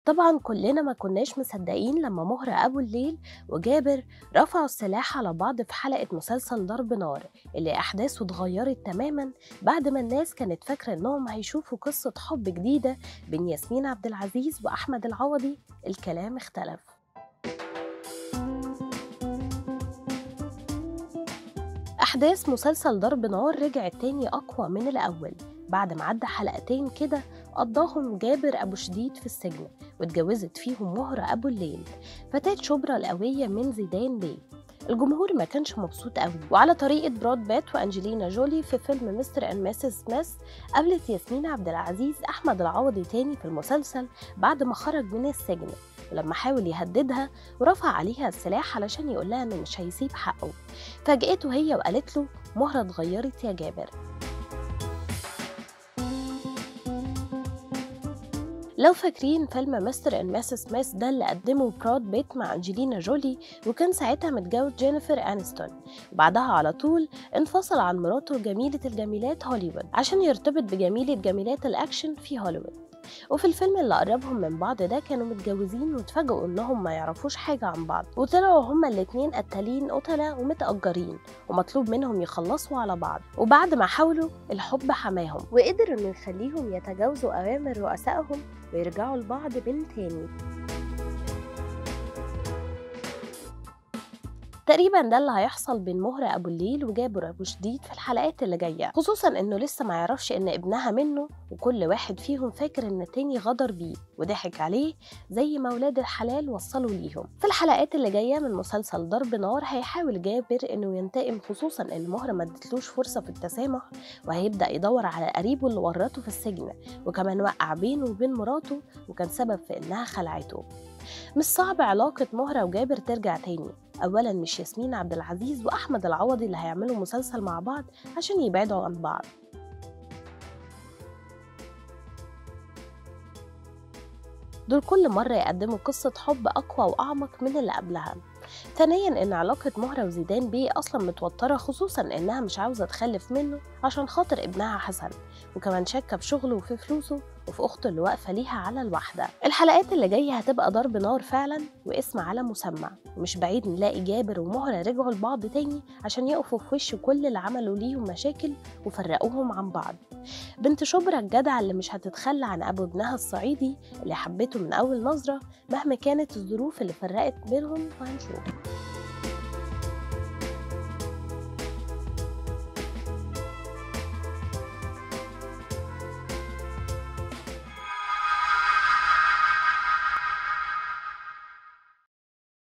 طبعا كلنا ما كناش مصدقين لما مهرة أبو الليل وجابر رفعوا السلاح على بعض في حلقة مسلسل ضرب نار اللي أحداثه اتغيرت تماما بعد ما الناس كانت فاكرة إنهم هيشوفوا قصة حب جديدة بين ياسمين عبد العزيز وأحمد العوضي الكلام اختلف أحداث مسلسل ضرب نار رجعت تاني أقوى من الأول بعد ما عدى حلقتين كده قضاهم جابر أبو شديد في السجن واتجوزت فيهم مهرة أبو الليل فتاة شبرا القوية من زيدان بيه الجمهور ما كانش مبسوط قوي وعلى طريقة براد بيت وأنجلينا جولي في فيلم مستر أند ميسيس سميث قابلت ياسمين عبد العزيز أحمد العوضي تاني في المسلسل بعد ما خرج من السجن ولما حاول يهددها ورفع عليها السلاح علشان يقول لها انه مش هيسيب حقه فاجئته هي وقالت له مهرة اتغيرت يا جابر لو فاكرين فيلم مستر اند ميسيس سميث ده اللي قدمه براد بيت مع انجلينا جولي وكان ساعتها متجوز جينيفر انستون وبعدها على طول انفصل عن مراته جميلة الجميلات هوليوود عشان يرتبط بجميلة جميلات الأكشن في هوليوود وفي الفيلم اللي قربهم من بعض ده كانوا متجوزين واتفاجئوا انهم ما يعرفوش حاجة عن بعض وطلعوا هما الاتنين قتالين قتلة ومتأجرين ومطلوب منهم يخلصوا على بعض وبعد ما حاولوا الحب حماهم وقدر انه يخليهم يتجاوزوا اوامر رؤسائهم ويرجعوا لبعض من تاني تقريبا ده اللي هيحصل بين مهرة أبو الليل وجابر أبو شديد في الحلقات اللي جاية خصوصا إنه لسه ما يعرفش إن ابنها منه وكل واحد فيهم فاكر إن التاني غدر بيه وضحك عليه زي ما ولاد الحلال وصلوا ليهم في الحلقات اللي جاية من مسلسل ضرب نار هيحاول جابر إنه ينتقم خصوصا إن مهرة ما ادتلوش فرصة في التسامح وهيبدأ يدور على قريبه اللي ورطه في السجن وكمان وقع بينه وبين مراته وكان سبب في إنها خلعته مش صعب علاقة مهرة وجابر ترجع تاني أولا مش ياسمين عبد العزيز وأحمد العوضي اللي هيعملوا مسلسل مع بعض عشان يبعدوا عن بعض دول كل مرة يقدموا قصة حب أقوى وأعمق من اللي قبلها ثانيا ان علاقة مهرة وزيدان بيه اصلا متوترة خصوصا انها مش عاوزة تخلف منه عشان خاطر ابنها حسن وكمان شاكة في شغله وفي فلوسه وفي اخته اللي واقفة ليها على الواحدة الحلقات اللي جاية هتبقى ضرب نار فعلا واسم على مسمى ومش بعيد نلاقي جابر ومهرة رجعوا لبعض تاني عشان يقفوا في وش كل اللي عملوا ليهم مشاكل وفرقوهم عن بعض بنت شبرا الجدعة اللي مش هتتخلى عن أبو ابنها الصعيدي اللي حبته من أول نظرة مهما كانت الظروف اللي فرقت بينهم وهنشوف